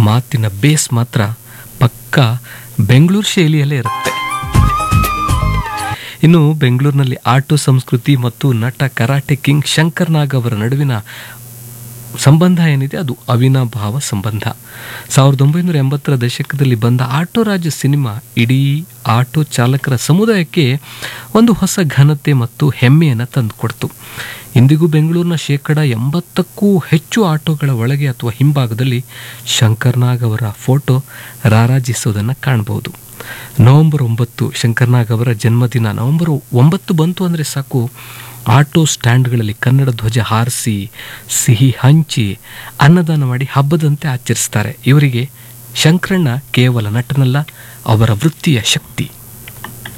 ಮಾತಿನ ಬೇಸ್ ಮಾತ್ರ ಪಕ್ಕ ಬೆಂಗಳೂರು ಶೈಲಿಯಲ್ಲೇ ಇರುತ್ತೆ ಇನ್ನು ಬೆಂಗಳೂರಿನಲ್ಲಿ ಆಟೋ ಸಂಸ್ಕೃತಿ ಮತ್ತು ನಟ ಕರಾಟೆ ಕಿಂಗ್ ಶಂಕರ್ ನಾಗ್ ಅವರ ನಡುವಿನ ಸಂಬಂಧ ಏನಿದೆ ಅದು ಅವಿನಾಭಾವ ಸಂಬಂಧ ಸಾವಿರದ ಒಂಬೈನೂರ ಎಂಬತ್ತರ ದಶಕದಲ್ಲಿ ಬಂದ ಆಟೋ ರಾಜ ಸಿನಿಮಾ ಇಡೀ ಆಟೋ ಚಾಲಕರ ಸಮುದಾಯಕ್ಕೆ ಒಂದು ಹೊಸ ಘನತೆ ಮತ್ತು ಹೆಮ್ಮೆಯನ್ನು ತಂದುಕೊಡ್ತು ಇಂದಿಗೂ ಬೆಂಗಳೂರಿನ ಶೇಕಡ ಎಂಬತ್ತಕ್ಕೂ ಹೆಚ್ಚು ಆಟೋಗಳ ಒಳಗೆ ಅಥವಾ ಹಿಂಭಾಗದಲ್ಲಿ ಶಂಕರ್ನಾಗ್ ಅವರ ಫೋಟೋ ರಾರಾಜಿಸೋದನ್ನು ಕಾಣಬಹುದು ನವೆಂಬರ್ ಒಂಬತ್ತು ಶಂಕರ್ನಾಗ್ ಅವರ ಜನ್ಮದಿನ ನವೆಂಬರ್ ಒಂಬತ್ತು ಬಂತು ಅಂದರೆ ಸಾಕು ಆಟೋ ಸ್ಟ್ಯಾಂಡ್ಗಳಲ್ಲಿ ಕನ್ನಡ ಧ್ವಜ ಹಾರಿಸಿ ಸಿಹಿ ಹಂಚಿ ಅನ್ನದಾನ ಮಾಡಿ ಹಬ್ಬದಂತೆ ಆಚರಿಸ್ತಾರೆ ಇವರಿಗೆ ಶಂಕರಣ್ಣ ಕೇವಲ ನಟನಲ್ಲ ಅವರ ವೃತ್ತಿಯ ಶಕ್ತಿ